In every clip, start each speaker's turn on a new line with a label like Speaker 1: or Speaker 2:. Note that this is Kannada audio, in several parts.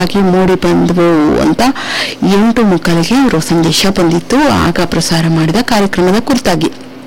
Speaker 1: ಆಗಿ ಮೂಡಿ ಬಂದವು ಅಂತ ಎಂಟು ಮುಕ್ಕಾಲಿಗೆ ಅವರು ಸಂದೇಶ ಬಂದಿತ್ತು ಆಗ ಪ್ರಸಾರ ಮಾಡಿದ ಕಾರ್ಯಕ್ರಮದ ಕುರಿತಾಗಿ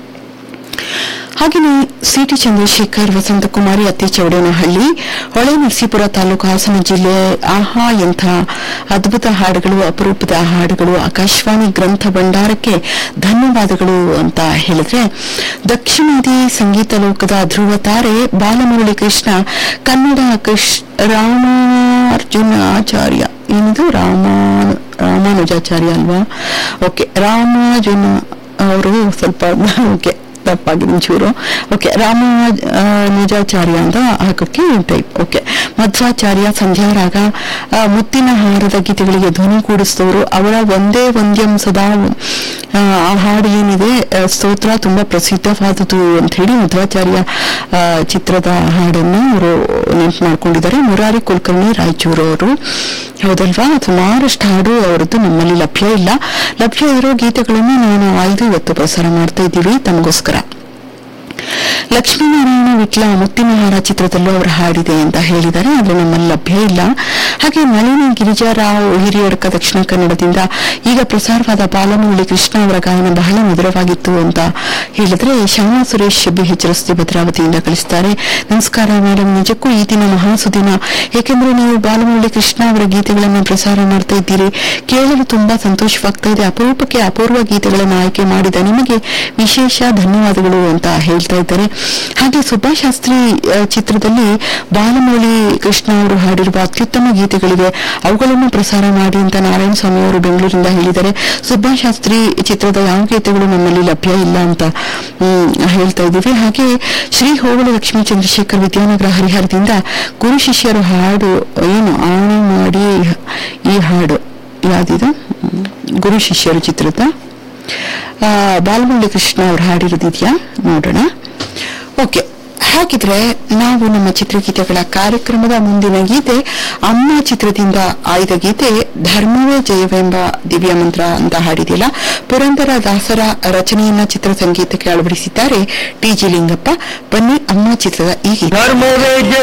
Speaker 1: ಹಾಗೆಯೇ ಸಿಟಿ ಚಂದ್ರಶೇಖರ್ ವಸಂತಕುಮಾರಿ ಅತ್ತಿ ಚೌಡೇನಹಳ್ಳಿ ಹೊಳೆ ನರಸೀಪುರ ತಾಲೂಕು ಹಾಸನ ಜಿಲ್ಲೆ ಆಹಾ ಎಂಥ ಅದ್ಭುತ ಹಾಡುಗಳು ಅಪರೂಪದ ಹಾಡುಗಳು ಆಕಾಶವಾಣಿ ಗ್ರಂಥ ಭಂಡಾರಕ್ಕೆ ಧನ್ಯವಾದಗಳು ಅಂತ ಹೇಳಿದ್ರೆ ದಕ್ಷಿಣಾದಿ ಸಂಗೀತ ಲೋಕದ ಧ್ರುವ ತಾರೆ ಬಾಲಮುರಳಿ ಕೃಷ್ಣ ಕನ್ನಡ ಕೃಷ್ ರಾಮಾರ್ಜುನ ಆಚಾರ್ಯ ಏನಿದು ರಾಮ ರಾಮಾನುಜಾಚಾರ್ಯ ಅಲ್ವಾ ಓಕೆ ರಾಮಾನುಜನ ಅವರು ಸ್ವಲ್ಪ ಓಕೆ ತಪ್ಪಾಗಿದೆ ಒಂಚೂರು ಓಕೆ ರಾಮ ಆ, ನಿಜಾಚಾರ್ಯ ಅಂತ ಹಾಕೋಕ್ಕೆ ಟೈಪ್ ಓಕೆ ಮಧ್ವಾಚಾರ್ಯ ಸಂಧ್ಯಾರಾಗ ಆ, ಮುತ್ತಿನ ಹಾರದ ಗೀತೆಗಳಿಗೆ ಧ್ವನಿ ಕೂಡಿಸಿದವರು ಅವರ ಒಂದೇ ಒಂದ್ಯಂ ಸದಾ ಆ, ಆ ಹಾಡು ಏನಿದೆ ಆ, ಸ್ತೋತ್ರ ತುಂಬಾ ಪ್ರಸಿದ್ಧವಾದುದು ಅಂತ ಹೇಳಿ ಮಧ್ವಾಚಾರ್ಯ ಆ, ಚಿತ್ರದ ಹಾಡನ್ನು ಅವರು ನೆನ್ಪು ಮಾಡ್ಕೊಂಡಿದ್ದಾರೆ ಮುರಾರಿ ಕುಲಕರ್ಣಿ ರಾಯಚೂರು ಅವರು ಹೌದಲ್ವಾ ಸುಮಾರಷ್ಟು ಹಾಡು ಅವರದ್ದು ನಮ್ಮಲ್ಲಿ ಲಭ್ಯ ಇಲ್ಲ ಲಭ್ಯ ಇರೋ ಗೀತೆಗಳನ್ನು ನಾನು ಆಯ್ದು ಇವತ್ತು ಪ್ರಸಾರ ಮಾಡ್ತಾ ಇದ್ದೀವಿ ತಮಗೋಸ್ಕರ ಲಕ್ಷ್ಮೀನಾರಾಯಣ ವಿಟ್ಲ ಮುತ್ತಿನಹಾರ ಚಿತ್ರದಲ್ಲೂ ಅವರು ಹಾಡಿದೆ ಅಂತ ಹೇಳಿದ್ದಾರೆ ಆದರೆ ನಮ್ಮಲ್ಲಿ ಲಭ್ಯ ಇಲ್ಲ ಹಾಗೆ ನಳಿನಿ ಗಿರಿಜಾರಾವ್ ಹಿರಿಯಡ್ಕ ದಕ್ಷಿಣ ಕನ್ನಡದಿಂದ ಈಗ ಪ್ರಸಾರವಾದ ಬಾಲಮುರಳಿ ಕೃಷ್ಣ ಅವರ ಗಾಯನ ಬಹಳ ಮಧುರವಾಗಿತ್ತು ಅಂತ ಹೇಳಿದ್ರೆ ಶ್ಯಾಮಾ ಸುರೇಶ್ ಬಿಎಚ್ ರಸ್ತೆ ಭದ್ರಾವತಿಯಿಂದ ಕಳಿಸ್ತಾರೆ ನಮಸ್ಕಾರ ಮೇಡಮ್ ನಿಜಕ್ಕೂ ಈ ದಿನ ಮಹಾಸುದಿನ ಏಕೆಂದ್ರೆ ನೀವು ಬಾಲಮುರಳಿ ಕೃಷ್ಣ ಅವರ ಗೀತೆಗಳನ್ನು ಪ್ರಸಾರ ಮಾಡ್ತಾ ಇದ್ದೀರಿ ಕೇಳಲು ತುಂಬಾ ಸಂತೋಷವಾಗ್ತಾ ಇದೆ ಅಪರೂಪಕ್ಕೆ ಅಪೂರ್ವ ಗೀತೆಗಳನ್ನು ಆಯ್ಕೆ ಮಾಡಿದ ನಿಮಗೆ ವಿಶೇಷ ಧನ್ಯವಾದಗಳು ಅಂತ ಹೇಳ್ತಾ ಇದ್ದಾರೆ ಹಾಗೆ ಸುಭಾಷ್ ಶಾಸ್ತ್ರಿ ಆ, ಚಿತ್ರದಲ್ಲಿ ಬಾಲಮುರಳಿ ಕೃಷ್ಣ ಅವರು ಹಾಡಿರುವ ಅತ್ಯುತ್ತಮ ಗೀತೆಗಳಿವೆ ಅವುಗಳನ್ನು ಪ್ರಸಾರ ಮಾಡಿ ಅಂತ ನಾರಾಯಣ ಸ್ವಾಮಿ ಅವರು ಬೆಂಗಳೂರಿಂದ ಹೇಳಿದ್ದಾರೆ ಸುಭಾಷ್ ಶಾಸ್ತ್ರಿ ಚಿತ್ರದ ಯಾವ ಗೀತೆಗಳು ನಮ್ಮಲ್ಲಿ ಲಭ್ಯ ಇಲ್ಲ ಅಂತ ಹ್ಮ್, ಹೇಳ್ತಾ ಇದ್ದೀವಿ ಹಾಗೆ ಶ್ರೀ ಹೋಬಳಿ ಲಕ್ಷ್ಮೀ ಚಂದ್ರಶೇಖರ್ ವಿದ್ಯಾನಗರ ಹರಿಹರದಿಂದ ಗುರು ಶಿಷ್ಯರು ಹಾಡು ಏನು ಆಣೆ ಮಾಡಿ ಈ ಹಾಡು ಯಾವ್ದಿದು ಹ್ಮ್, ಗುರು ಶಿಷ್ಯರು ಚಿತ್ರದ ಆ, ಬಾಲಮುರಳಿ ಕೃಷ್ಣ ಅವ್ರು ಹಾಡಿರೋದಿದ್ಯಾ ನೋಡೋಣ ಓಕೆ ಹಾಗಿದ್ರೆ ನಾವು ನಮ್ಮ ಚಿತ್ರಗೀತೆಗಳ ಕಾರ್ಯಕ್ರಮದ ಮುಂದಿನ ಗೀತೆ ಅಮ್ಮ ಚಿತ್ರದಿಂದ ಆಯ್ದ ಗೀತೆ ಧರ್ಮವೇ ಜಯವೆಂಬ ದಿವ್ಯ ಮಂತ್ರ ಅಂತ ಹಾಡಿದಿಲ್ಲ ಪುರಂದರ ದಾಸರ ರಚನೆಯನ್ನ ಚಿತ್ರ ಸಂಗೀತಕ್ಕೆ ಅಳವಡಿಸಿದ್ದಾರೆ ಟಿ ಜಿ ಲಿಂಗಪ್ಪ ಬನ್ನಿ ಅಮ್ಮ ಚಿತ್ರದ ಈ ಗೀತೆ
Speaker 2: ಧರ್ಮವೇ ಜಯ